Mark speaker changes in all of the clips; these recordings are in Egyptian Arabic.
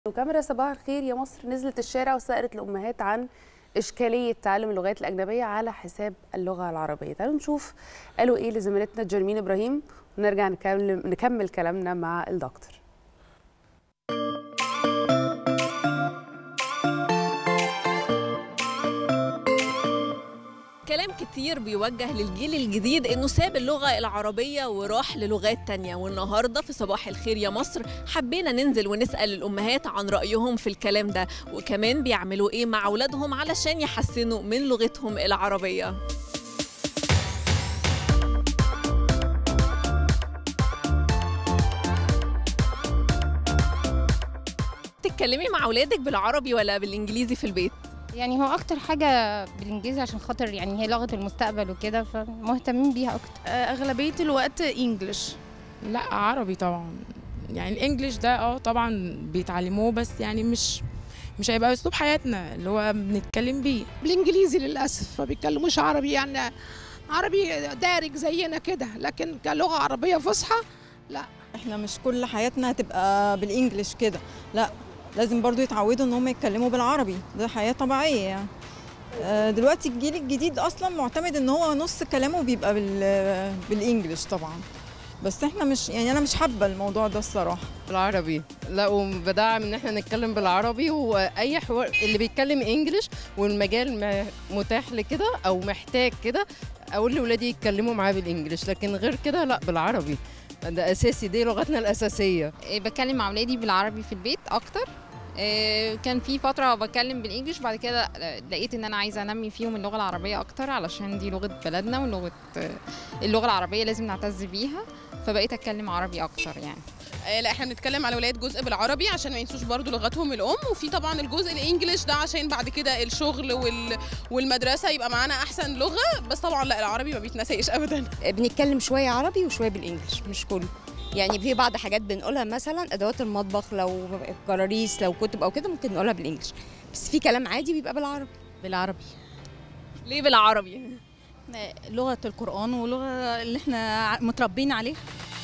Speaker 1: وكاميرا صباح الخير يا مصر نزلت الشارع وسألت الأمهات عن إشكالية تعلم اللغات الأجنبية على حساب اللغة العربية تعالوا نشوف قالوا إيه لزميلتنا جرمين إبراهيم ونرجع نكمل, نكمل كلامنا مع الدكتور
Speaker 2: كلام كتير بيوجه للجيل الجديد انه ساب اللغه العربيه وراح للغات تانية والنهارده في صباح الخير يا مصر حبينا ننزل ونسال الامهات عن رايهم في الكلام ده وكمان بيعملوا ايه مع اولادهم علشان يحسنوا من لغتهم العربيه تتكلمي مع اولادك بالعربي ولا بالانجليزي في البيت
Speaker 3: يعني هو اكتر حاجه بالانجليزي عشان خاطر يعني هي لغه المستقبل وكده فمهتمين بيها اكتر
Speaker 4: اغلبيه الوقت انجلش
Speaker 5: لا عربي طبعا يعني الانجليش ده اه طبعا بيتعلموه بس يعني مش مش هيبقى اسلوب حياتنا اللي هو بنتكلم بيه
Speaker 6: بالانجليزي للاسف ما بيتكلموش عربي يعني عربي دارج زينا كده لكن كلغه عربيه فصحى لا
Speaker 7: احنا مش كل حياتنا هتبقى بالانجلش كده لا لازم برضو يتعودوا ان هم يتكلموا بالعربي ده حياه طبيعيه يعني آه، دلوقتي الجيل الجديد اصلا معتمد ان هو نص كلامه بيبقى بال بالانجلش طبعا بس احنا مش يعني انا مش حابه الموضوع ده الصراحه
Speaker 8: بالعربي لا وبدعم ان احنا نتكلم بالعربي واي حوار اللي بيتكلم انجلش والمجال م- متاح لكده او محتاج كده اقول لاولادي يتكلموا معاه بالانجلش لكن غير كده لا بالعربي ده اساسي دي لغتنا الاساسيه
Speaker 9: بكلم مع اولادي بالعربي في البيت اكتر آه، كان في فتره بتكلم بالانجلش بعد كده لقيت ان انا عايزه انمي فيهم اللغه العربيه اكتر علشان دي لغه بلدنا ولغه آه، اللغه العربيه لازم نعتز بيها فبقيت اتكلم عربي اكتر يعني
Speaker 10: آه، لا احنا بنتكلم على ولاد جزء بالعربي عشان ما ينسوش برضو لغتهم الام وفي طبعا الجزء الانجليش ده عشان بعد كده الشغل وال... والمدرسه يبقى معانا احسن لغه بس طبعا لا العربي ما بيتنسيش ابدا
Speaker 11: بنتكلم شوية عربي وشوية بالإنجلش مش كله يعني في بعض حاجات بنقولها مثلا أدوات المطبخ لو كراريس لو كتب أو كده ممكن نقولها بالإنجلش بس في كلام عادي بيبقى بالعربي
Speaker 4: بالعربي
Speaker 2: ليه بالعربي
Speaker 4: لغه القران ولغه اللي احنا متربيين عليها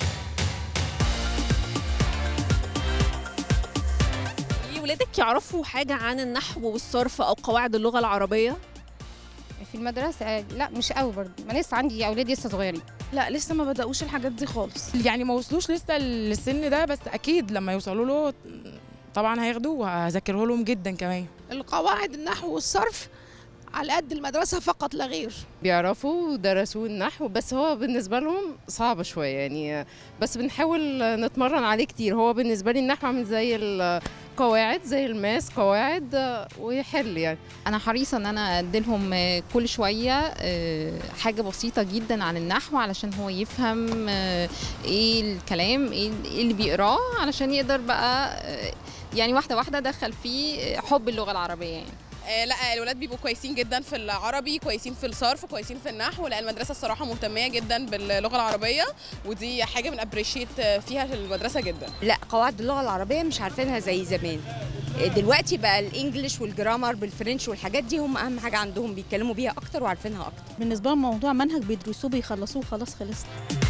Speaker 2: ليه ولادك يعرفوا حاجه عن النحو والصرف او قواعد اللغه العربيه
Speaker 3: في المدرسه لا مش قوي برضه ما لسه عندي اولاد لسه صغيرين
Speaker 4: لا لسه ما بداوش الحاجات دي خالص
Speaker 5: يعني ما وصلوش لسه للسن ده بس اكيد لما يوصلوا له طبعا هياخدوه وهذاكره لهم جدا كمان
Speaker 6: القواعد النحو والصرف على قد المدرسه فقط لا غير
Speaker 8: بيعرفوا ودرسوا النحو بس هو بالنسبه لهم صعب شويه يعني بس بنحاول نتمرن عليه كتير هو بالنسبه لي النحو عامل زي القواعد زي الماس قواعد آه، ويحل يعني
Speaker 9: انا حريصه ان انا اديلهم آه، كل شويه آه، حاجه بسيطه جدا عن النحو علشان هو يفهم آه، ايه الكلام ايه إيه اللي بيقراه علشان يقدر بقى آه، يعني واحده واحده ادخل فيه حب اللغه العربيه يعني
Speaker 10: آه، لا الولاد بيبقوا كويسين جدا في العربي كويسين في الصرف كويسين في النحو لان المدرسه الصراحه مهتميه جدا باللغه العربيه ودي حاجه بنابريشيت فيها في المدرسه جدا
Speaker 11: لا قواعد اللغة العربية مش عارفينها زي زمان دلوقتي بقى الإنجليش والجرامر بالفرنش والحاجات دي هم أهم حاجة عندهم بيتكلموا بيها أكتر وعارفينها أكتر
Speaker 4: بالنسبه لهم موضوع منهج بيدرسوه بيخلصوه خلاص خلصنا